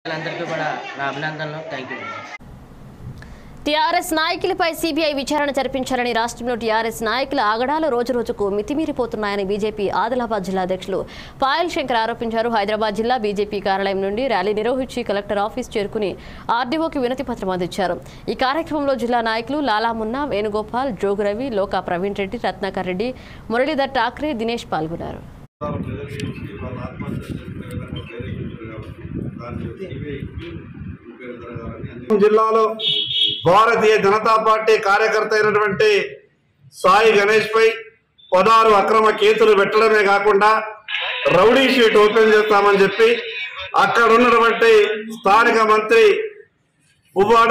అందరికీ కూడా నా అభినందనలు థ్యాంక్ యూ టీఆర్ఎస్ నాయకులపై సీబీఐ విచారణ జరిపించాలని రాష్ట్రంలో టీఆర్ఎస్ నాయకుల ఆగడాలు రోజురోజుకు మితిమీరిపోతున్నాయని బీజేపీ ఆదిలాబాద్ జిల్లా అధ్యక్షులు పాయల్ శంకర్ ఆరోపించారు హైదరాబాద్ జిల్లా బీజేపీ కార్యాలయం నుండి ర్యాలీ నిర్వహించి కలెక్టర్ ఆఫీస్ చేరుకుని ఆర్డీఓకి వినతి పత్రం అందించారు ఈ కార్యక్రమంలో జిల్లా నాయకులు లాలా మున్నా వేణుగోపాల్ జోగురవి లోకా ప్రవీణ్ రెడ్డి రత్నాకర్ రెడ్డి మురళీధర్ ఠాక్రే దినేష్ పాల్గొన్నారు వాళ్ళ ప్రజలు చేసి వాళ్ళ ఆత్మహత్య చేసుకునే విధంగా ప్రేరేపించారు కాబట్టి దాన్ని సిబిఐకి ఉపయోగం జరగాలని అన్ని జిల్లాలో భారతీయ జనతా పార్టీ కార్యకర్త అయినటువంటి సాయి గణేష్ పై పదహారు అక్రమ కేసులు పెట్టడమే కాకుండా రౌడీ షీట్ ఓపెన్ చేస్తామని చెప్పి అక్కడ ఉన్నటువంటి స్థానిక మంత్రి పువ్వాడ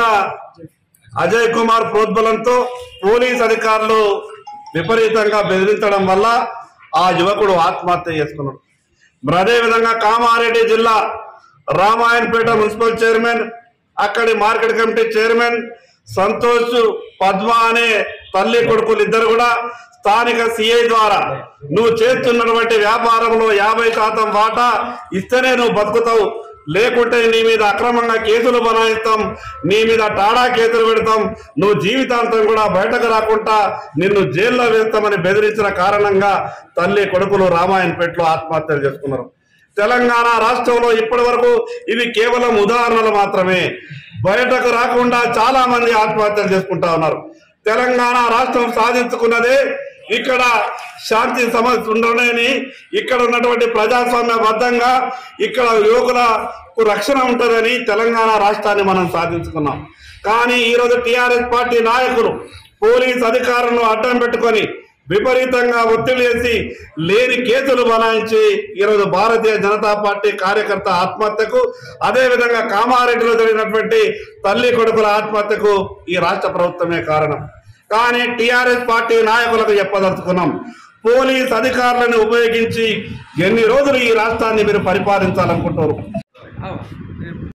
అజయ్ కుమార్ ప్రోద్బలంతో పోలీస్ అధికారులు విపరీతంగా బెదిరించడం వల్ల ఆ యువకుడు ఆత్మహత్య చేసుకున్నాడు మరి అదేవిధంగా కామారెడ్డి జిల్లా రామాయణపేట మున్సిపల్ చైర్మన్ అక్కడి market committee chairman Santosh Padma అనే తల్లి కొడుకులు ఇద్దరు కూడా స్థానిక సిఐ ద్వారా నువ్వు చేస్తున్నటువంటి వ్యాపారంలో యాభై శాతం వాటా ఇస్తేనే నువ్వు బతుకుతావు లేకుంటే నీ మీద అక్రమంగా కేసులు బనాయిస్తాం నీ మీద టాడా కేసులు పెడతాం నువ్వు జీవితాంతం కూడా బయటకు రాకుండా నిన్ను జైల్లో వేస్తామని బెదిరించిన కారణంగా తల్లి కొడుకులు రామాయణపేటలో ఆత్మహత్యలు చేసుకున్నారు తెలంగాణ రాష్ట్రంలో ఇప్పటి వరకు ఇవి కేవలం ఉదాహరణలు మాత్రమే బయటకు రాకుండా చాలా మంది ఆత్మహత్యలు చేసుకుంటా ఉన్నారు తెలంగాణ రాష్ట్రం సాధించుకున్నదే ఇక్కడ శాంతి సమస్య ఉండలేని ఇక్కడ ఉన్నటువంటి ప్రజాస్వామ్య బద్ధంగా ఇక్కడ యువకులకు రక్షణ ఉంటుందని తెలంగాణ రాష్ట్రాన్ని మనం సాధించుకున్నాం కానీ ఈరోజు టిఆర్ఎస్ పార్టీ నాయకులు పోలీస్ అధికారులను అడ్డం పెట్టుకొని విపరీతంగా ఒత్తిడి చేసి లేని కేసులు బనాయించి ఈరోజు భారతీయ జనతా పార్టీ కార్యకర్త ఆత్మహత్యకు అదేవిధంగా కామారెడ్డిలో జరిగినటువంటి తల్లి కొడుకుల ఆత్మహత్యకు ఈ రాష్ట్ర ప్రభుత్వమే కారణం కానీ టిఆర్ఎస్ పార్టీ నాయకులకు చెప్పదలుచుకున్నాం పోలీస్ అధికారులను ఉపయోగించి ఎన్ని రోజులు ఈ రాష్ట్రాన్ని మీరు పరిపాలించాలనుకుంటారు